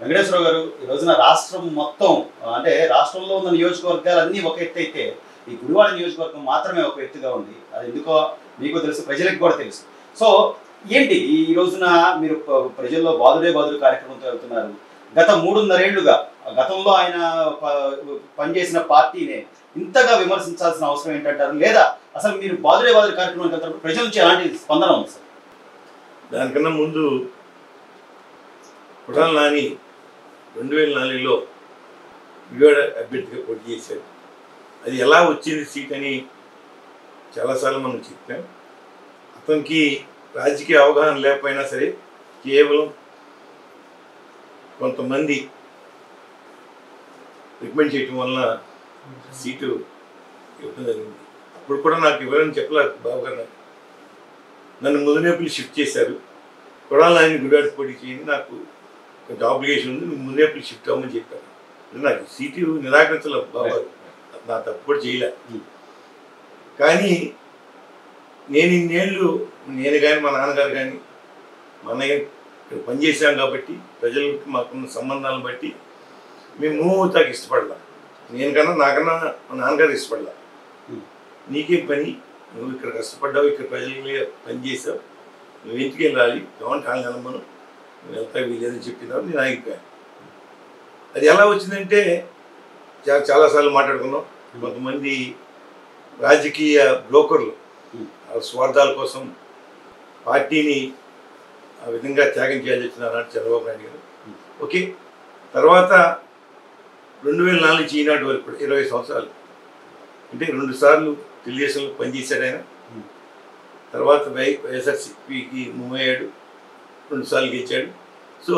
వెంకటేశ్వరరావు గారు ఈ రోజున రాష్ట్రం మొత్తం ఆ, అంటే రాష్ట్రంలో ఉన్న నియోజకవర్గాలు అన్నీ ఒక ఎత్తు అయితే ఈ గుడివాడ నియోజకవర్గం మాత్రమే ఒక ఎత్తుగా ఉంది అది ఎందుకో మీకు తెలుసు ప్రజలకు కూడా తెలుసు సో ఏంటి ఈ రోజున మీరు ప- ప్రజల్లో బాదుడే బాదుడు కార్యక్రమంతో వెళ్తున్నారు గత మూడున్నరేళ్లుగా గతంలో ఆయన ప- పనిచేసిన పార్టీనే ఇంతగా విమర్శించాల్సిన అవసరం ఏంటంటారు లేదా అసలు మీరు బాదుడే బాదుడు కార్యక్రమానికి వెళ్తున్నప్పుడు ప్రజల నుంచి ఎలాంటి స్పందన ఉంది సార్ దానికన్నా ముందు కొడాలి నాని రెండు వేల నాలుగులో విజయవాడ అభ్యర్థిగా పోటీ చేశారు అది ఎలా వచ్చింది సీట్ అని చాలాసార్లు మనం చెప్పాం అతనికి రాజకీయ అవగాహన లేకపోయినా సరే కేవలం కొంతమంది రికమెండ్ చేయటం వలన సీటు ఇవ్వడం జరిగింది అప్పుడు కూడా నాకు ఇవ్వాలని చెప్పలేదు బాబు గారు నాకు. నన్ను ముదినేపులు షిఫ్ట్ చేశారు కొడాలి నాయన గుడివాడ పోటీ చేయండి నాకు కొంచెం ఆబ్లిగేషన్ ఉంది నువ్వు ముదినేపులు షిఫ్ట్ అవ్వమని చెప్పారు అంటే నాకు సీటు నిరాకరించలేదు బాబు గారు. నా తప్పు కూడా చేయలే Hmm. కానీ నేను ఇన్నేళ్ళు నేను కానీ మా నాన్నగారు కానీ మా అన్నయ్య ఇక్కడ పనిచేసాం కాబట్టి ప్రజలకు మాకున్న సంబంధాలను బట్టి మేము మూవ్ అవుతాకి ఇష్టపడలా నేను కన్నా నాకన్నా మా నాన్నగారు ఇష్టపడలా Hmm. నీకేం పని నువ్వు ఇక్కడ కష్టపడ్డావు ఇక్కడ ప్రజలకి పనిచేసావు నువ్వు ఇంటికి వెళ్ళాలి కావాలి కాళ్ళు నిలమ్మను నువ్వు వెళ్తా వీలేదని చెప్పినావు నేను ఆగిపోయాను అది ఎలా వచ్చిందంటే చా- చాలాసార్లు మాట్లాడుకున్నాం కొంతమంది రాజకీయ బ్రోకర్లు Hmm. ఆ స్వార్థాల కోసం పార్టీని ఆ విధంగా త్యాగం చేయాల్సి వచ్చిన ఆనాడు చంద్రబాబు నాయుడు గారు Hmm. ఓకే తర్వాత రెండు వేల నాలుగు నుంచి ఈనాటి వరకు కూడా ఇరవై సంవత్సరాలు అంటే రెండు సార్లు తెలుగుదేశంలో పనిచేశాడు ఆయన Hmm. తర్వాత వై వైఎస్ఆర్సీపీకి మూవ్ అయ్యాడు రెండు సార్లు గెలిచాడు సో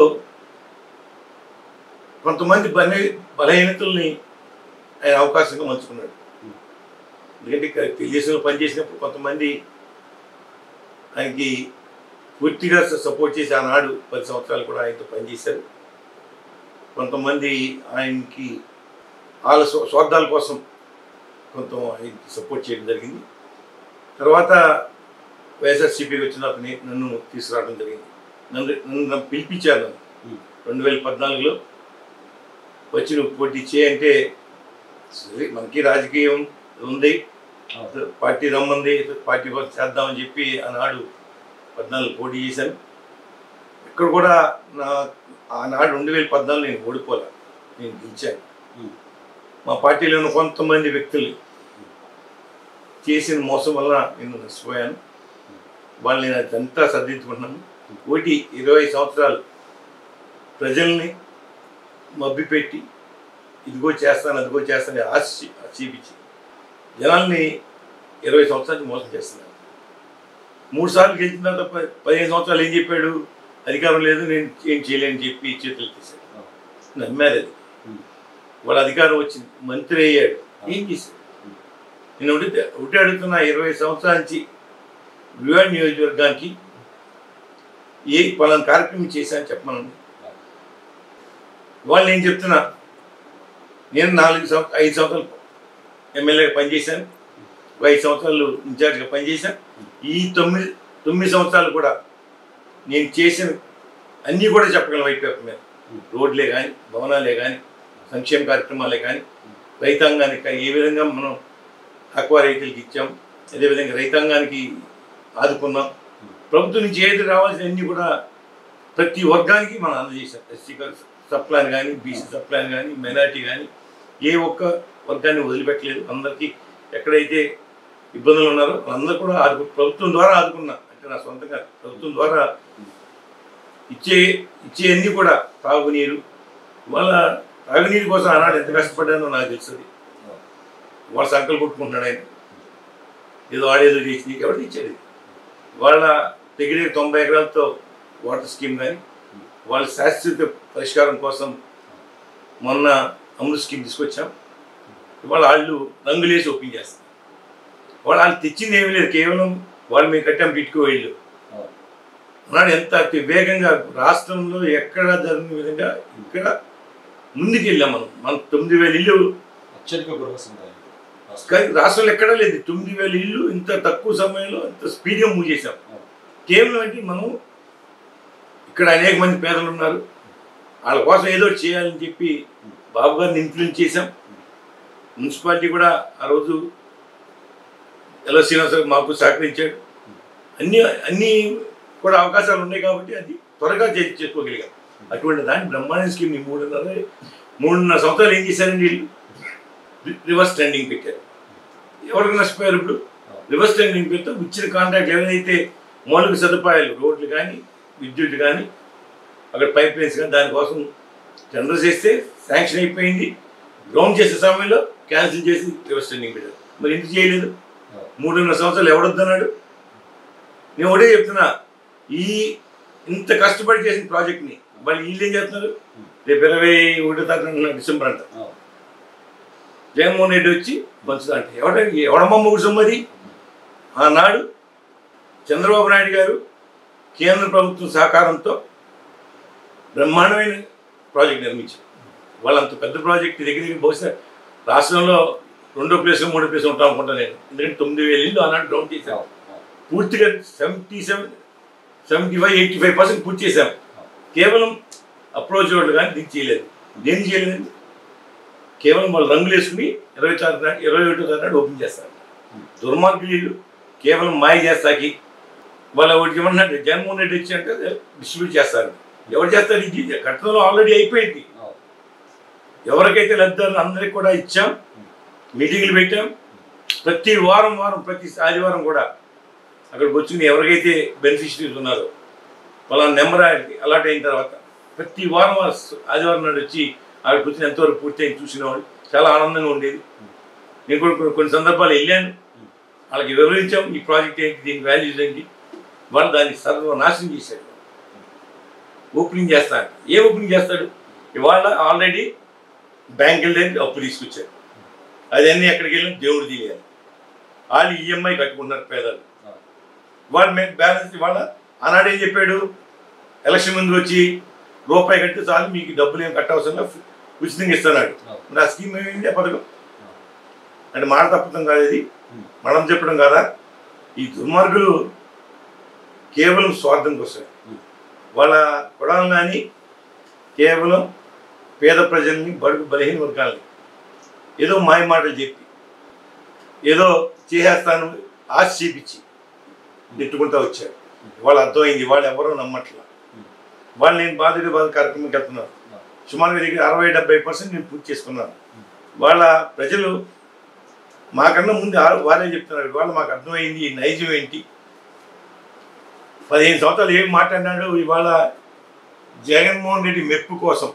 కొంతమంది బల బలహీనతల్ని ఆయన అవకాశంగా మంచుకున్నాడు Hmm. ఎందుకంటే ఇక్కడ తెలుగుదేశంలో పనిచేసినప్పుడు కొంతమంది ఆయనకి పూర్తిగా సపోర్ట్ చేసి ఆనాడు పది సంవత్సరాలు కూడా ఆయనతో పనిచేశారు కొంతమంది ఆయనకి వాళ్ళ స్వ- స్వార్థాల కోసం కొంత ఆయనకి సపోర్ట్ చేయడం జరిగింది తర్వాత వైఎస్ఆర్సీపీ వచ్చిన నే- నన్ను తీసుకురావడం జరిగింది నన్ను నన్ను నన్ను పిలిపించారు నన్ను Hmm. రెండు వేల పద్నాలుగులో వచ్చి నువ్వు పోటీ చేయంటే సరే మనకి రాజకీయం ఉంది పార్టీ రమ్మంది పార్టీ కోసం చేద్దామని చెప్పి ఆనాడు పద్నాలుగు పోటీ చేశాను ఇక్కడ కూడా నా ఆనాడు రెండు వేల పద్నాలుగు నేను ఓడిపోలే నేను గెలిచాను Hmm. మా పార్టీలో ఉన్న కొంతమంది వ్యక్తులు చేసిన మోసం వల్ల నేను నష్టపోయాను వాళ్ళు నేను అదంతా సర్దించుకుంటున్నాను ఒకటి ఇరవై సంవత్సరాలు ప్రజల్ని మభ్యపెట్టి ఇదిగో చేస్తాను అదిగో చేస్తాను అని ఆశ చూపించి జనాల్ని ఇరవై సంవత్సరాలు మోసం చేస్తున్నారు మూడు సార్లు గెలిచిన తర్వాత ప- పదిహేను సంవత్సరాలు ఏం చెప్పాడు అధికారం లేదు నేను ఏం చేయలేని చెప్పి చేతులు తీశాడు నమ్మారు అది Hmm. వాళ్ళ అధికారం వచ్చింది మంత్రి అయ్యాడు ఏం చేశాడు నేను ఒకటి ఒకటి అడుగుతున్నా ఇరవై సంవత్సరాల నుంచి వివాడ్ నియోజకవర్గానికి ఏ పలానా కార్యక్రమం చేశాను చెప్పమనండి వాళ్ళు నేను చెప్తున్నా నేను నాలుగు సంవత్సరాలు ఐదు సంవత్సరాలు ఎమ్మెల్యేగా పనిచేశాను ఒక ఐదు సంవత్సరాలు ఇన్ఛార్జ్గా పనిచేశాను ఈ తొమ్మిది తొమ్మిది సంవత్సరాలు కూడా నేను చేసిన అన్నీ కూడా చెప్పగలను వైట్ పేపర్ మీద రోడ్లే కానీ భవనాలే కానీ సంక్షేమ కార్యక్రమాలే కానీ రైతాంగానికి కానీ ఏ విధంగా మనం అక్వా రైతులకి ఇచ్చాం అదేవిధంగా రైతాంగానికి ఆదుకున్నాం ప్రభుత్వం నుంచి ఏది రావాల్సిన అన్ని కూడా ప్రతి వర్గానికి మనం అందజేసాం ఎస్సీ సప్లాన్ కానీ బీసీ సప్లాన్ కానీ మైనార్టీ కానీ ఏ ఒక్క వర్గాన్ని వదిలిపెట్టలేదు అందరికీ ఎక్కడైతే ఇబ్బందులు ఉన్నారో వాళ్ళందరూ కూడా ఆదుకు ప్రభుత్వం ద్వారా ఆదుకున్నా అంటే నా సొంతంగా ప్రభుత్వం ద్వారా ఇచ్చే ఇచ్చే అన్ని కూడా తాగునీరు వాళ్ళ తాగునీరు కోసం ఆనాడు ఎంత కష్టపడ్డానో నాకు తెలుస్తుంది వాళ్ళ సంకలు కొట్టుకుంటున్నాడు ఆయన ఏదో ఆడేదో చేసి నీకు ఎవరు ఇచ్చేది వాళ్ళ దగ్గర తొంభై ఎకరాలతో వాటర్ స్కీమ్ కానీ వాళ్ళ శాశ్వత పరిష్కారం కోసం మొన్న అమృత్ స్కీమ్ తీసుకొచ్చాం ఇవాళ వాళ్ళు రంగులేసి ఓపెన్ చేస్తారు వాళ్ళు వాళ్ళు తెచ్చింది ఏమీ లేదు కేవలం వాళ్ళు మేము కట్టాం బిట్కో ఇల్లు నాడు ఎంత అతి వేగంగా రాష్ట్రంలో ఎక్కడ జరిగిన విధంగా ఇక్కడ ముందుకు వెళ్ళాం మనం మనం తొమ్మిది వేల ఇల్లు అత్యధిక గృహ సముదాయం కానీ రాష్ట్రంలో ఎక్కడా లేదు తొమ్మిది వేల ఇల్లు ఇంత తక్కువ సమయంలో ఇంత స్పీడ్గా మూవ్ చేసాం కేవలం అంటే మనం ఇక్కడ అనేక మంది పేదలు ఉన్నారు వాళ్ళ కోసం ఏదో ఒకటి చేయాలని చెప్పి బాబు గారిని ఇన్ఫ్లుయెన్స్ చేశాం మున్సిపాలిటీ కూడా ఆ రోజు ఎలా శ్రీనివాస మాకు సహకరించాడు అన్ని అన్ని కూడా అవకాశాలు ఉన్నాయి కాబట్టి అది త్వరగా చే- చేసుకోగలిగాం అటువంటి దాన్ని బ్రహ్మాండ స్కీమ్ మూడున్నర మూడున్నర సంవత్సరాలు ఏం చేశారండి వీళ్ళు రి- రివర్స్ ట్రెండింగ్ పెట్టారు ఎవరికి నష్టపోయారు ఇప్పుడు రివర్స్ ట్రెండింగ్ పేరుతో ఇచ్చిన కాంట్రాక్ట్ ఏదైతే మౌలిక సదుపాయాలు రోడ్లు కానీ విద్యుత్ కానీ అక్కడ పైప్ లైన్స్ కానీ దానికోసం టెండర్ చేస్తే శాంక్షన్ అయిపోయింది గ్రౌండ్ చేసే సమయంలో క్యాన్సిల్ చేసి రివర్స్ ట్రెండింగ్ పెట్టారు మరి ఎందుకు చేయలేదు మూడున్నర సంవత్సరాలు ఎవడొద్దన్నాడు నేను ఒకటే చెప్తున్నా ఈ ఇంత కష్టపడి చేసిన ప్రాజెక్ట్ని వాళ్ళు వీళ్ళు ఏం చేస్తున్నారు రేపు ఇరవై ఒకటో తారీఖు డిసెంబర్ అంట జగన్మోహన్ రెడ్డి వచ్చి పంచుతా అంటే ఎవడ ఎవడమ్మ సొమ్మది ఆనాడు చంద్రబాబు నాయుడు గారు కేంద్ర ప్రభుత్వం సహకారంతో బ్రహ్మాండమైన ప్రాజెక్ట్ నిర్మించారు వాళ్ళంత పెద్ద ప్రాజెక్ట్ దగ్గర దగ్గర బహుశా రాష్ట్రంలో రెండో ప్లేస్ మూడో ప్లేస్ ఉంటాం అనుకుంటా నేను ఎందుకంటే తొమ్మిది వేల ఇల్లు ఆనాడు డౌన్ చేశాం పూర్తిగా seventy seven seventy five eighty five percent పూర్తి చేశాం కేవలం అప్రోచ్ రోడ్లు కానీ దీనికి చేయలేదు దేనికి చేయలేదు కేవలం వాళ్ళు రంగులు వేసుకుని ఇరవై తారీఖు నాడు ఇరవై ఒకటో తారీఖు నాడు ఓపెన్ చేస్తారు దుర్మార్గులు వీళ్ళు కేవలం మాయ చేస్తాకి వాళ్ళ ఒకటి ఏమన్నాడు జగన్మోహన్ రెడ్డి వచ్చి అంటే డిస్ట్రిబ్యూట్ చేస్తారు ఎవరు చేస్తారు ఇది కట్టడంలో ఆల్రెడీ అయిపోయింది ఎవరికైతే లబ్ధాలు అందరికి కూడా ఇచ్చాం మీటింగ్లు పెట్టాం ప్రతి వారం వారం ప్రతి ఆదివారం కూడా అక్కడికి వచ్చి ఎవరికైతే బెనిఫిషరీస్ ఉన్నారో వాళ్ళ నెంబర్ అలాట్ అయిన తర్వాత ప్రతి వారం వారం ఆదివారం నాడు వచ్చి అక్కడికి వచ్చిన ఎంతవరకు పూర్తయింది చూసినవాడు చాలా ఆనందంగా ఉండేది నేను కూడా కొన్ని- కొన్ని సందర్భాలు వెళ్ళాను వాళ్ళకి వివరించాం ఈ ప్రాజెక్ట్ ఏంటి దీని వాల్యూస్ ఏంటి వాళ్ళు దాన్ని సర్వనాశనం చేశారు ఓపెనింగ్ చేస్తాడు ఏ ఓపెనింగ్ చేస్తాడు ఇవాళ ఆల్రెడీ బ్యాంకుల దగ్గర అప్పు తీసుకొచ్చారు అదన్నీ ఎక్కడికి వెళ్ళిన దేవుడు తీయాలి వాళ్ళు ఈఎంఐ కట్టుకున్నారు పేదలు వాళ్ళ మీద బ్యాలెన్స్ వాళ్ళ ఆనాడు ఏం చెప్పాడు ఎలక్షన్ ముందు వచ్చి రూపాయి కడితే చాలు మీకు డబ్బులు ఏం కట్టవసరం లేదు, ఉచితంగా ఇస్తున్నాడు నా స్కీమ్ ఏమైంది ఆ పథకం అంటే మాట తప్పడం కాదు ఇది మనం చెప్పడం కాదా ఈ దుర్మార్గులు కేవలం స్వార్థం కోసం వాళ్ళ కుడాలను కానీ కేవలం పేద ప్రజల్ని బడుగు బలహీన వర్గాలని ఏదో మాయ మాటలు చెప్పి ఏదో చేసేస్తాను ఆశ చూపించి నెట్టుకుంటూ వచ్చారు వాళ్ళు అర్థమైంది వాళ్ళు ఎవరో నమ్మట్లా వాళ్ళు నేను బాధ్యత బాధ కార్యక్రమంకి వెళ్తున్నాను సుమారుగా దగ్గర అరవై డెబ్బై పర్సెంట్ నేను పూర్తి చేసుకున్నాను వాళ్ళ ప్రజలు మాకన్నా ముందు ఆ- వారే చెప్తున్నారు వాళ్ళు మాకు అర్థమైంది ఈ నైజం ఏంటి పదిహేను సంవత్సరాలు ఏం మాట్లాడినాడు ఇవాళ జగన్మోహన్ రెడ్డి మెప్పు కోసం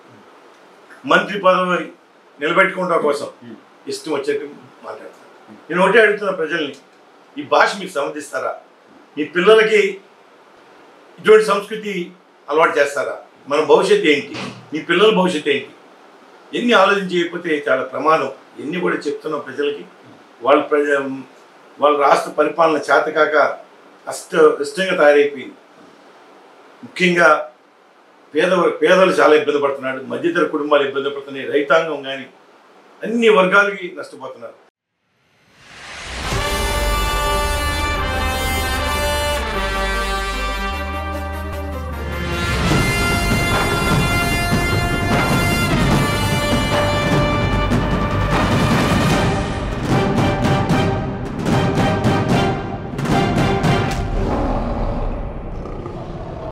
మంత్రి పదవి నిలబెట్టుకోవడం కోసం ఇష్టం వచ్చేట్టు మాట్లాడతారు నేను ఒకటే అడుగుతున్నా ప్రజల్ని ఈ భాష మీకు సమర్థిస్తారా మీ పిల్లలకి ఇటువంటి సంస్కృతి అలవాటు చేస్తారా మన భవిష్యత్తు ఏంటి మీ పిల్లల భవిష్యత్తు ఏంటి ఎన్ని ఆలోచన చేయకపోతే చాలా ప్రమాదం ఎన్ని కూడా చెప్తున్నాం ప్రజలకి వాళ్ళ ప్రజ వాళ్ళ రాష్ట్ర పరిపాలన చేతకాక అష్ట ఇష్టంగా తయారైపోయింది ముఖ్యంగా పేద పేదలు చాలా ఇబ్బంది పడుతున్నాడు మధ్యతర కుటుంబాలు ఇబ్బంది పడుతున్నాయి రైతాంగం కానీ అన్ని వర్గాలకి నష్టపోతున్నారు